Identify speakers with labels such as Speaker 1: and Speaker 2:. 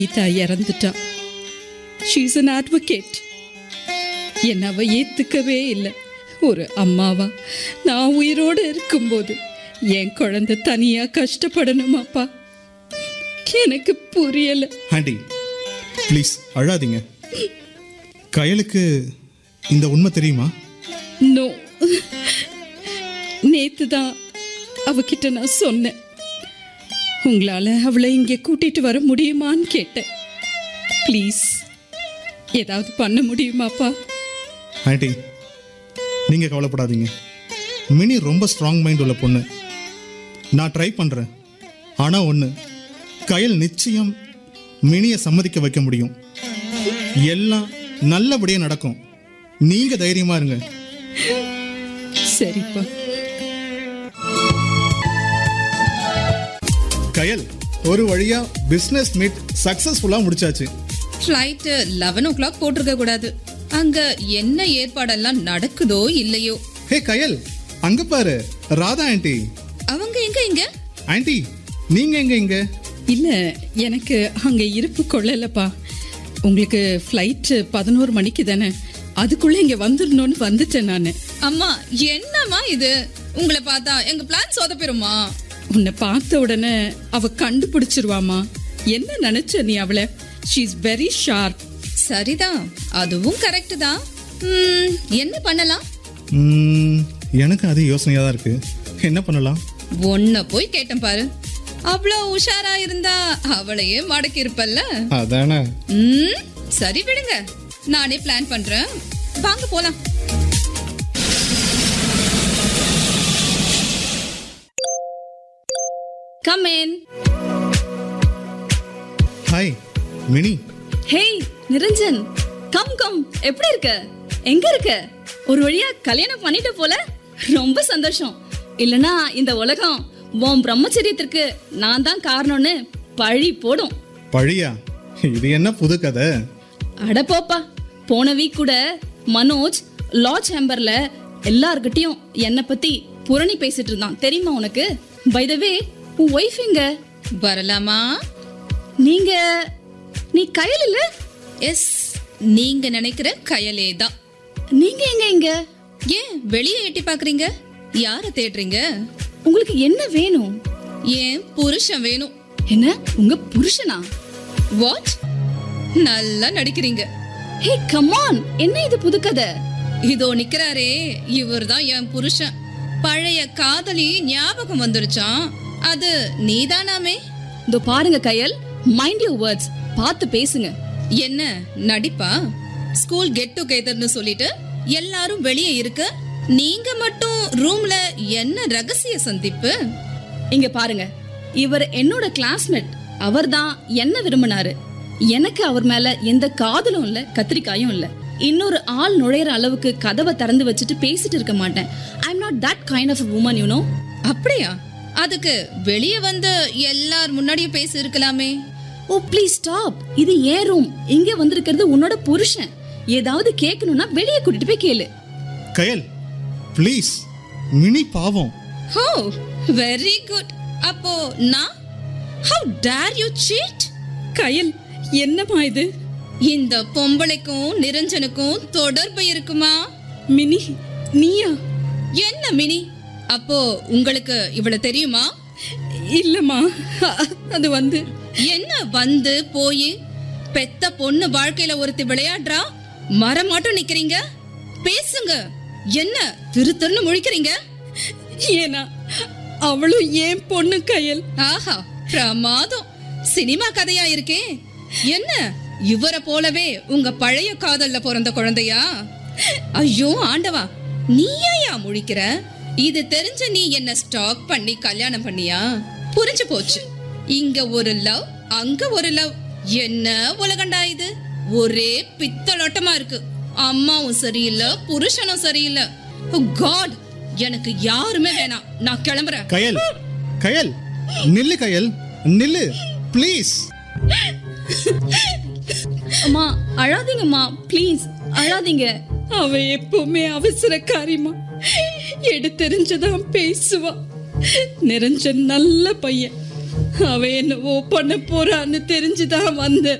Speaker 1: கீதா இறந்துட்டா she's an advocate என்னை அவ ஏத்துக்கவே இல்லை ஒரு அம்மாவா நான் உயிரோடு இருக்கும்போது என் குழந்தை தனியா கஷ்டப்படணுமாப்பா எனக்கு புரியல
Speaker 2: ஆண்டி ப்ளீஸ் அழாதீங்க கயலுக்கு இந்த உண்மை தெரியுமா
Speaker 1: நோ நேத்து தான் அவகிட்ட நான் சொன்னேன் உங்களால அவளை இங்கே கூட்டிட்டு வர முடியுமான்னு கேட்டேன் ப்ளீஸ் ஏதாவது பண்ண முடியுமாப்பா
Speaker 2: ஆண்டி நீங்கள் கவலைப்படாதீங்க மினி ரொம்ப ஸ்ட்ராங் மைண்ட் உள்ள பொண்ணு நான் ட்ரை பண்ணுறேன் ஆனால் ஒன்று கயல் நிச்சயம் மினியை சம்மதிக்க வைக்க முடியும் எல்லாம் நல்லபடியாக நடக்கும் நீங்கள் தைரியமாக இருங்க
Speaker 1: சரிப்பா
Speaker 2: கயல் ஒரு வழியாக பிஸ்னஸ் மீட் சக்ஸஸ்ஃபுல்லாக முடிச்சாச்சு
Speaker 3: ஃப்ளைட்டு லெவன் ஓ கிளாக் போட்டிருக்க கூடாது அங்க என்ன ஏற்பாடெல்லாம் நடக்குதோ இல்லையோ
Speaker 2: ஹே கயல் அங்கே பாரு ராதா ஆண்டி
Speaker 3: அவங்க எங்க இங்க
Speaker 2: ஆண்டி நீங்கள் எங்கே இங்கே
Speaker 1: இல்ல எனக்கு அங்க இருப்பு கொள்ளலப்பா உங்களுக்கு ஃப்ளைட்டு பதினோரு மணிக்கு தானே அதுக்குள்ள இங்க வந்துடணும்னு வந்துட்டேன் நான்
Speaker 3: அம்மா என்னம்மா இது உங்களை பார்த்தா எங்க பிளான் சொதப்பிருமா
Speaker 1: உன்னை பார்த்த உடனே அவ கண்டுபிடிச்சிருவாமா என்ன நினைச்ச நீ அவளை ஷீஸ் வெரி ஷார்ப்
Speaker 3: சரிதான் அதுவும் கரெக்ட் தான் ம், என்ன பண்ணலாம்
Speaker 2: ம், எனக்கு அது யோசனையாக தான் இருக்கு என்ன பண்ணலாம்
Speaker 3: ஒன்ன போய் கேட்டேன் பாரு அவ்வளோ உஷாரா இருந்தா அவளையே மடக்கி இருப்பல்ல
Speaker 2: அதானே
Speaker 3: ம் சரி விடுங்க நானே பிளான் பண்றேன் வாங்க போலாம் come in
Speaker 2: hi Mini
Speaker 4: hey Niranjan come come எப்படி இருக்க எங்க இருக்க ஒரு வழியா கல்யாணம் பண்ணிட்ட போல ரொம்ப சந்தோஷம் இல்லனா இந்த உலகம் உன் பிரம்மச்சரியத்திற்கு நான் தான் காரணம்னு பழி போடும்
Speaker 2: பழியா இது என்ன புது கதை
Speaker 4: அட போப்பா போன வீக் கூட மனோஜ் லார்ஜ் ஹேம்பர்ல எல்லார்கிட்டயும் என்னை பத்தி புரணி பேசிட்டு இருந்தான் தெரியுமா உனக்கு பை த வே உன் ஒய்ஃப் எங்க
Speaker 3: வரலாமா
Speaker 4: நீங்க நீ கையில் இல்ல
Speaker 3: எஸ் நீங்க நினைக்கிற கயலே தான்
Speaker 4: நீங்க எங்க இங்க
Speaker 3: ஏன் வெளியே எட்டி பாக்குறீங்க யார தேடுறீங்க
Speaker 4: உங்களுக்கு என்ன வேணும்
Speaker 3: ஏன் புருஷன் வேணும்
Speaker 4: என்ன உங்க புருஷனா
Speaker 3: வாட் நல்லா நடிக்கிறீங்க
Speaker 4: ஹே கமான் என்ன இது புது கதை
Speaker 3: இதோ நிக்கிறாரே இவர்தான் என் புருஷன் பழைய காதலி ஞாபகம் வந்துருச்சான் அது நீதானாமே
Speaker 4: இதோ பாருங்க கையல் மைண்ட் யூ வேர்ட்ஸ் பார்த்து பேசுங்க
Speaker 3: என்ன நடிப்பா ஸ்கூல் கெட் டுகெதர்னு சொல்லிட்டு எல்லாரும் வெளியே இருக்க நீங்க மட்டும் ரூம்ல என்ன ரகசிய சந்திப்பு
Speaker 4: இங்க பாருங்க இவர் என்னோட கிளாஸ்மேட் அவர்தான் என்ன விரும்பினாரு எனக்கு அவர் மேல எந்த காதலும் இல்ல கத்திரிக்காயும் இல்ல இன்னொரு ஆள் நுழையிற அளவுக்கு கதவை திறந்து வச்சுட்டு பேசிட்டு இருக்க மாட்டேன் I am not that kind of woman you know
Speaker 3: அப்படியா அதுக்கு வெளியே வந்து எல்லார் முன்னாடியும் பேசி இருக்கலாமே
Speaker 4: ஓ ப்ளீஸ் ஸ்டாப் இது ஏன் ரூம் இங்க வந்திருக்கிறது உன்னோட புருஷன் ஏதாவது கேட்கணும்னா வெளியே கூட்டிட்டு போய் கேளு
Speaker 2: கயல் ப்ளீஸ் மினி பாவம்
Speaker 3: ஹோ வெரி குட் அப்போ நான் how dare you cheat
Speaker 1: Kayal என்னம்மா இது
Speaker 3: இந்த பொம்பளைக்கும் நிரஞ்சனுக்கும் தொடர்பு இருக்குமா
Speaker 1: மினி நீயா
Speaker 3: என்ன மினி அப்போ உங்களுக்கு இவ்வளவு தெரியுமா
Speaker 1: இல்லம்மா அ- அது வந்து
Speaker 3: என்ன வந்து போய் பெத்த பொண்ணு வாழ்க்கையில ஒருத்தி விளையாடுறா மரமாட்டம் நிக்கிறீங்க பேசுங்க என்ன திரு திருன்னு முழிக்கிறீங்க
Speaker 1: ஏன்னா அவளும் ஏன் பொண்ணு கயல்
Speaker 3: ஆஹா பிரமாதம் சினிமா கதையா இருக்கே என்ன இவரை போலவே உங்க பழைய காதல்ல பிறந்த குழந்தையா ஐயோ ஆண்டவா நீ ஏயா முழிக்கிற இது தெரிஞ்ச நீ என்ன ஸ்டாக் பண்ணி கல்யாணம் பண்ணியா புரிஞ்சு போச்சு இங்க ஒரு லவ் அங்க ஒரு லவ் என்ன உலகண்டா இது ஒரே பித்தலோட்டமா இருக்கு அம்மாவும் சரியில்லை புருஷனும் சரியில்லை காட் எனக்கு யாருமே வேணாம் நான் கிளம்புறேன்
Speaker 2: கயல் கயல் நில்லு கயல் நில்லு ப்ளீஸ்
Speaker 4: அம்மா அழாதீங்கம்மா ப்ளீஸ் அழாதீங்க
Speaker 1: அவ எப்பவுமே அவசரக்காரிமா எடுத்தெரிஞ்சுதான் பேசுவா நிரஞ்சன் நல்ல பையன் அவ என்னவோ பண்ண போறான்னு தெரிஞ்சுதான் வந்தேன்